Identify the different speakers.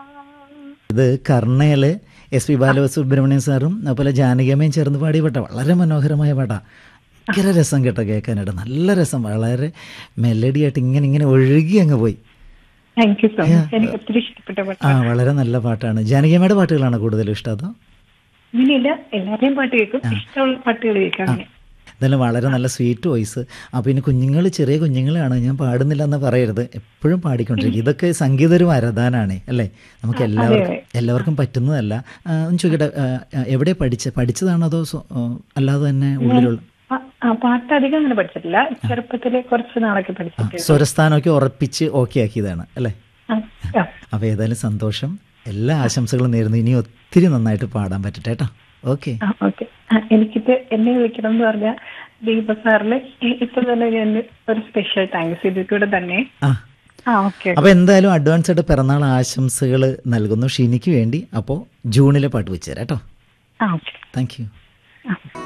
Speaker 1: ഇത് കർണയില് S P Balasubrahmanyam സാറും അതുപോലെ ജാനകിയമ്മയും ചേർന്ന് പാടിയ പാട്ടാ വളരെ മനോഹരമായ പാട്ടാ ഭയങ്കര രസം കേട്ടോ കേൾക്കാനായിട്ട് നല്ല രസം വളരെ മെലഡി ആയിട്ട് ഇങ്ങനെ ഇങ്ങനെ ഒഴുകി അങ്ങ് പോയി
Speaker 2: താങ്ക് യു സോ മച്ച് എനിക്ക് ഒത്തിരി ഇഷ്ടപ്പെട്ട പാട്ട്
Speaker 1: ആ വളരെ നല്ല പാട്ടാണ് ജാനകിയമ്മയുടെ പാട്ടുകളാണ് കൂടുതലും ഇഷ്ടം അതോ
Speaker 2: ഇങ്ങനെയില്ല എല്ലാവരെയും പാട്ട് കേൾക്കും ഇഷ്ടമുള്ള പാട്ടുകൾ കേൾക്കാം അങ്ങനെ
Speaker 1: ഇതെല്ലാം വളരെ നല്ല സ്വീറ്റ് വോയിസ് അപ്പോൾ ഇനി കുഞ്ഞുങ്ങൾ ചെറിയ കുഞ്ഞുങ്ങളാണ് ഞാൻ പാടുന്നില്ല എന്ന് പറയരുത് എപ്പോഴും പാടിക്കൊണ്ടിരിക്കും ഇതൊക്കെ സംഗീത ഒരു വരദാനാണ് അല്ലേ നമുക്ക് എല്ലാവർക്കും എല്ലാവർക്കും പറ്റുന്നതല്ല ആ, ഒന്ന് ചോദിക്കട്ടെ ആ, ആ, എവിടെ പഠിച്ച പഠിച്ചതാണോ അതോ സ്വ- ആ, അല്ലാതെ തന്നെ ഉള്ളിലുള്ള
Speaker 2: ആ, ആ പാട്ട് അധികം അങ്ങനെ പഠിച്ചിട്ടില്ല ചെറുപ്പത്തില് കുറച്ച് നാളൊക്കെ പഠിച്ചിട്ട്
Speaker 1: സ്വരസ്ഥാനമൊക്കെ ഉറപ്പിച്ച് ഓക്കെ ആക്കിയതാണ് അല്ലേ
Speaker 2: ആ, ആ.
Speaker 1: അപ്പോൾ ഏതായാലും സന്തോഷം എല്ലാ ആശംസകളും നേരുന്നു ഇനി ഒത്തിരി നന്നായിട്ട് പാടാൻ പറ്റട്ടെ കേട്ടോ ഓക്കെ
Speaker 2: ആ ഓക്കെ എനിക്കിത് എന്നെ വിളിക്കണം എന്ന് പറഞ്ഞ ദീപ സാറിന് ഇ- ഇപ്പൊ തന്നെ ഞാൻ ഒരു സ്പെഷ്യൽ താങ്ക്സ് ഇതിലൂടെ തന്നെ
Speaker 1: ആ
Speaker 2: ആ ഓക്കെ
Speaker 1: അപ്പോൾ എന്തായാലും അഡ്വാൻസ് ആയിട്ട് പിറന്നാൾ ആശംസകൾ നൽകുന്നു ഷീനിക്ക് വേണ്ടി അപ്പോൾ ജൂണിലെ പാട്ട് വെച്ചുതരാം കേട്ടോ
Speaker 2: ആ ഓക്കെ
Speaker 1: താങ്ക് യു